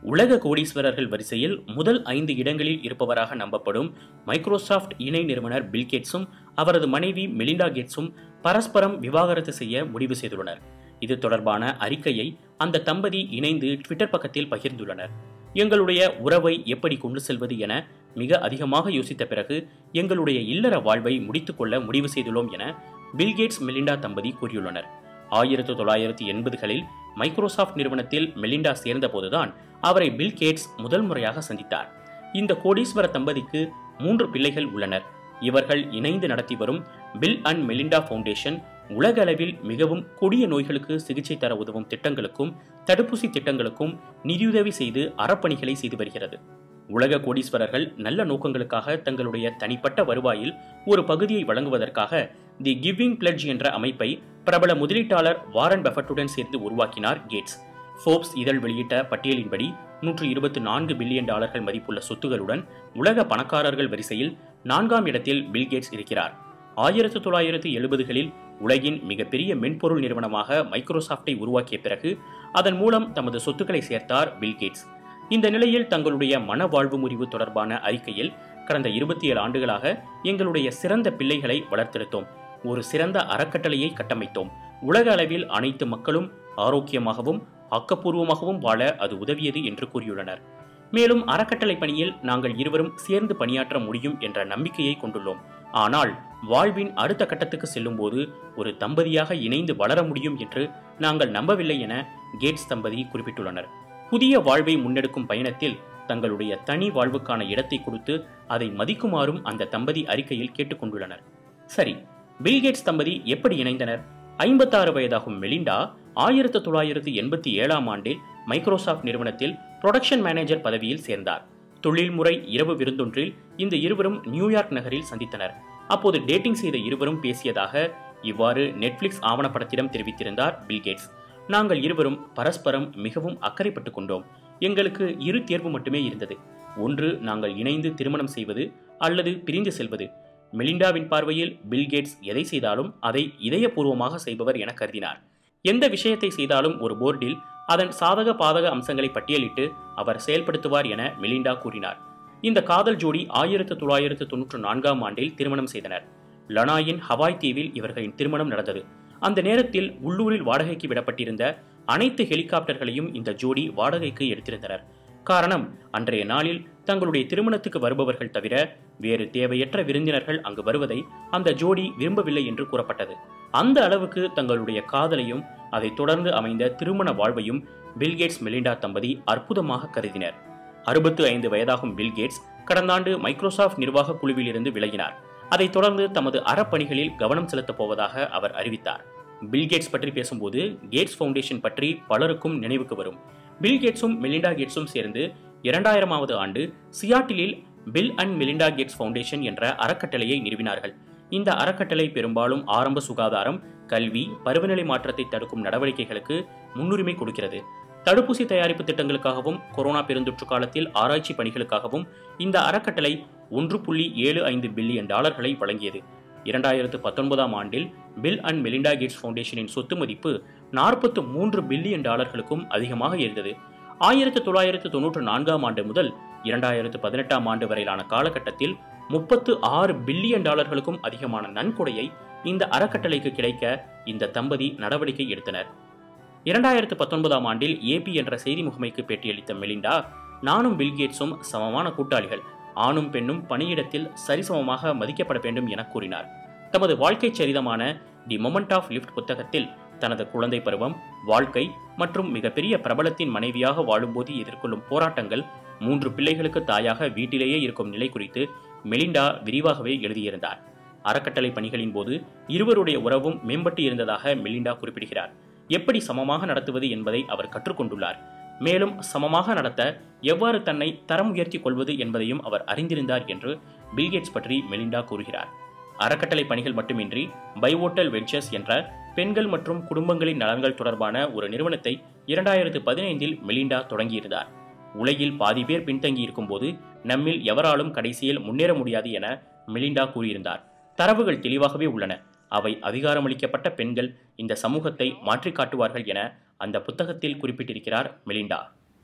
உலக கோடீஸ்வரர்கள் வரிசையில் முதல் ஐந்து இடங்களில் இருப்பவராக நம்பப்படும் மைக்ரோசாஃப்ட் இணை நிறுவனர் பில் கேட்ஸும் அவரது மனைவி மெலிண்டா கேட்ஸும் பரஸ்பரம் விவாகரத்து செய்ய முடிவு செய்துள்ளனர் இது தொடர்பான அறிக்கையை அந்த தம்பதி இணைந்து ட்விட்டர் பக்கத்தில் பகிர்ந்துள்ளனர் எங்களுடைய உறவை எப்படி கொண்டு செல்வது என மிக அதிகமாக யோசித்த பிறகு எங்களுடைய இல்லற வாழ்வை முடித்துக்கொள்ள முடிவு செய்துள்ளோம் என பில்கேட்ஸ் மெலிண்டா தம்பதி கூறியுள்ளனர் ஆயிரத்து தொள்ளாயிரத்து எண்பதுகளில் மைக்ரோசாஃப்ட் நிறுவனத்தில் மெலிண்டா சேர்ந்தபோதுதான் அவரை பில் கேட்ஸ் முதல் முறையாக சந்தித்தார் இந்த கோடீஸ்வர தம்பதிக்கு மூன்று பிள்ளைகள் உள்ளனர் இவர்கள் இணைந்து நடத்தி வரும் பில் அண்ட் மெலிண்டா ஃபவுண்டேஷன் உலக அளவில் மிகவும் கொடிய நோய்களுக்கு சிகிச்சை தர உதவும் திட்டங்களுக்கும் தடுப்பூசி திட்டங்களுக்கும் நிதியுதவி செய்து அறப்பணிகளை செய்து வருகிறது உலக கோடீஸ்வரர்கள் நல்ல நோக்கங்களுக்காக தங்களுடைய தனிப்பட்ட வருவாயில் ஒரு பகுதியை வழங்குவதற்காக தி கிவிங் பிளட்ஜ் என்ற அமைப்பை பிரபல முதலீட்டாளர் வாரன் பெஃபட்டுடன் சேர்ந்து உருவாக்கினார் கேட்ஸ் ஃபோர்ப்ஸ் இதழ் வெளியிட்ட பட்டியலின்படி நூற்று இருபத்தி நான்கு பில்லியன் டாலர்கள் மதிப்புள்ள சொத்துகளுடன் உலக பணக்காரர்கள் வரிசையில் நான்காம் இடத்தில் பில் கேட்ஸ் இருக்கிறார் ஆயிரத்து தொள்ளாயிரத்து எழுபதுகளில் உலகின் மிகப்பெரிய மென்பொருள் நிறுவனமாக மைக்ரோசாஃப்டை உருவாக்கிய பிறகு அதன் மூலம் தமது சொத்துக்களை சேர்த்தார் பில் கேட்ஸ் இந்த நிலையில் தங்களுடைய மன வாழ்வு முறிவு தொடர்பான அறிக்கையில் கடந்த இருபத்தி ஏழு ஆண்டுகளாக எங்களுடைய சிறந்த பிள்ளைகளை வளர்த்தெடுத்தோம் ஒரு சிறந்த அறக்கட்டளையை கட்டமைத்தோம் உலக அளவில் அனைத்து மக்களும் ஆரோக்கியமாகவும் ஆக்கப்பூர்வமாகவும் வாழ அது உதவியது என்று கூறியுள்ளனர் மேலும் அறக்கட்டளை பணியில் நாங்கள் இருவரும் சேர்ந்து பணியாற்ற முடியும் என்ற நம்பிக்கையை கொண்டுள்ளோம் ஆனால் வாழ்வின் அடுத்த கட்டத்துக்கு செல்லும்போது ஒரு தம்பதியாக இணைந்து வளர முடியும் என்று நாங்கள் நம்பவில்லை என கேட்ஸ் தம்பதி குறிப்பிட்டுள்ளனர் புதிய வாழ்வை முன்னெடுக்கும் பயணத்தில் தங்களுடைய தனி வாழ்வுக்கான இடத்தை கொடுத்து அதை மதிக்குமாறும் அந்த தம்பதி அறிக்கையில் கேட்டுக்கொண்டுள்ளனர் சரி பில்கேட்ஸ் தம்பதி எப்படி இணைந்தனர் ஐம்பத்தாறு வயதாகும் மெலிண்டா ஆயிரத்து தொள்ளாயிரத்து எண்பத்தி ஏழாம் ஆண்டில் மைக்ரோசாஃப்ட் நிறுவனத்தில் புரொடக்ஷன் மேனேஜர் பதவியில் சேர்ந்தார் தொழில்முறை இரவு விருந்தொன்றில் இந்த இருவரும் நியூயார்க் நகரில் சந்தித்தனர் அப்போது டேட்டிங் செய்த இருவரும் பேசியதாக இவ்வாறு நெட்ஃபிளிக்ஸ் ஆவணப்படத்திடம் தெரிவித்திருந்தார் பில்கேட்ஸ் நாங்கள் இருவரும் பரஸ்பரம் மிகவும் அக்கறைப்பட்டுக் கொண்டோம் எங்களுக்கு இரு தேர்வு மட்டுமே இருந்தது ஒன்று நாங்கள் இணைந்து திருமணம் செய்வது அல்லது பிரிந்து செல்வது மெலிண்டாவின் பார்வையில் பில்கேட்ஸ் எதை செய்தாலும் அதை இதயபூர்வமாக செய்பவர் என கருதினார் எந்த விஷயத்தை செய்தாலும் ஒரு போர்டில் அதன் சாதக பாதக அம்சங்களை பட்டியலிட்டு அவர் செயல்படுத்துவார் என மெலிண்டா கூறினார் இந்த காதல் ஜோடி ஆயிரத்து தொள்ளாயிரத்து தொன்னூற்று நான்காம் ஆண்டில் திருமணம் செய்தனர் லனாயின் ஹவாய் தீவில் இவர்களின் திருமணம் நடந்தது அந்த நேரத்தில் உள்ளூரில் வாடகைக்கு விடப்பட்டிருந்த அனைத்து ஹெலிகாப்டர்களையும் இந்த ஜோடி வாடகைக்கு எடுத்திருந்தனர் காரணம் அன்றைய நாளில் தங்களுடைய திருமணத்துக்கு வருபவர்கள் தவிர வேறு தேவையற்ற விருந்தினர்கள் அங்கு வருவதை அந்த ஜோடி விரும்பவில்லை என்று கூறப்பட்டது அந்த அளவுக்கு தங்களுடைய காதலையும் அதைத் தொடர்ந்து அமைந்த திருமண வாழ்வையும் பில்கேட்ஸ் மெலிண்டா தம்பதி அற்புதமாக கருதினர் அறுபத்து ஐந்து வயதாகும் பில்கேட்ஸ் கடந்த ஆண்டு மைக்ரோசாஃப்ட் நிர்வாக குழுவில் இருந்து விலகினார் அதைத் தொடர்ந்து தமது அறப்பணிகளில் கவனம் செலுத்தப் போவதாக அவர் அறிவித்தார் பில்கேட்ஸ் பற்றி பேசும்போது கேட்ஸ் ஃபவுண்டேஷன் பற்றி பலருக்கும் நினைவுக்கு வரும் பில் கேட்ஸும் மெலிண்டா கேட்ஸும் சேர்ந்து இரண்டாயிரமாவது ஆண்டு சியாட்டிலில் Bill and Melinda Gates foundation என்ற அறக்கட்டளையை நிறுவினார்கள் இந்த அறக்கட்டளை பெரும்பாலும் ஆரம்ப சுகாதாரம் கல்வி பருவநிலை மாற்றத்தை தடுக்கும் நடவடிக்கைகளுக்கு முன்னுரிமை கொடுக்கிறது தடுப்பூசி தயாரிப்பு திட்டங்களுக்காகவும் கொரோனா பெருந்தொற்று காலத்தில் ஆராய்ச்சி பணிகளுக்காகவும் இந்த அறக்கட்டளை ஒன்று புள்ளி ஏழு ஐந்து பில்லியன் டாலர்களை வழங்கியது இரண்டாயிரத்து பத்தொன்பதாம் ஆண்டில் பில் அண்ட் மெலிண்டா கேட்ஸ் ஃபவுண்டேஷனின் சொத்து மதிப்பு நாற்பத்து மூன்று பில்லியன் டாலர்களுக்கும் அதிகமாக இருந்தது ஆயிரத்து தொள்ளாயிரத்து தொன்னூற்று நான்காம் ஆண்டு முதல் இரண்டாயிரத்து பதினெட்டாம் ஆண்டு வரையிலான காலகட்டத்தில் முப்பத்து ஆறு பில்லியன் டாலர்களுக்கும் அதிகமான நன்கொடையை இந்த அறக்கட்டளைக்கு கிடைக்க இந்த தம்பதி நடவடிக்கை எடுத்தனர் இரண்டாயிரத்து பத்தொன்பதாம் ஆண்டில் ஏபி என்ற செய்தி முகமைக்கு பேட்டியளித்த மெலிண்டா நானும் பில்கேட்ஸும் சமமான கூட்டாளிகள் ஆணும் பெண்ணும் பணியிடத்தில் சரிசமமாக மதிக்கப்பட வேண்டும் என கூறினார் தமது வாழ்க்கை சரிதமான தி மொமெண்ட் ஆஃப் லிஃப்ட் புத்தகத்தில் தனது குழந்தை பருவம் வாழ்க்கை மற்றும் மிகப்பெரிய பிரபலத்தின் மனைவியாக வாழும்போது எதிர்கொள்ளும் போராட்டங்கள் மூன்று பிள்ளைகளுக்கு தாயாக வீட்டிலேயே இருக்கும் நிலை குறித்து மெலிண்டா விரிவாகவே எழுதியிருந்தார் அறக்கட்டளை பணிகளின் போது இருவருடைய உறவும் மேம்பட்டு இருந்ததாக மெலிண்டா குறிப்பிடுகிறார் எப்படி சமமாக நடத்துவது என்பதை அவர் கற்றுக்கொண்டுள்ளார் மேலும் சமமாக நடத்த எவ்வாறு தன்னை தரம் உயர்த்திக் கொள்வது என்பதையும் அவர் அறிந்திருந்தார் என்று பில்கேட்ஸ் பற்றி மெலிண்டா கூறுகிறார் அறக்கட்டளை பணிகள் மட்டுமின்றி பைவோட்டல் வெஞ்சர்ஸ் என்ற பெண்கள் மற்றும் குடும்பங்களின் நலன்கள் தொடர்பான ஒரு நிறுவனத்தை இரண்டாயிரத்து பதினைந்தில் மெலிண்டா தொடங்கியிருந்தார் உலகில் பாதி பேர் பின்தங்கி இருக்கும்போது நம்மில் எவராலும் கடைசியில் முன்னேற முடியாது என மெலிண்டா கூறியிருந்தார் தரவுகள் தெளிவாகவே உள்ளன அவை அதிகாரமளிக்கப்பட்ட பெண்கள் இந்த சமூகத்தை மாற்றிக் காட்டுவார்கள் என அந்த புத்தகத்தில் குறிப்பிட்டிருக்கிறார் Melinda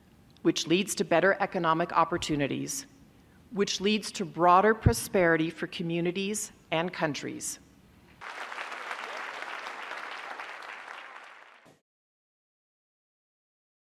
which leads to better economic opportunities, which leads to broader prosperity for communities and countries.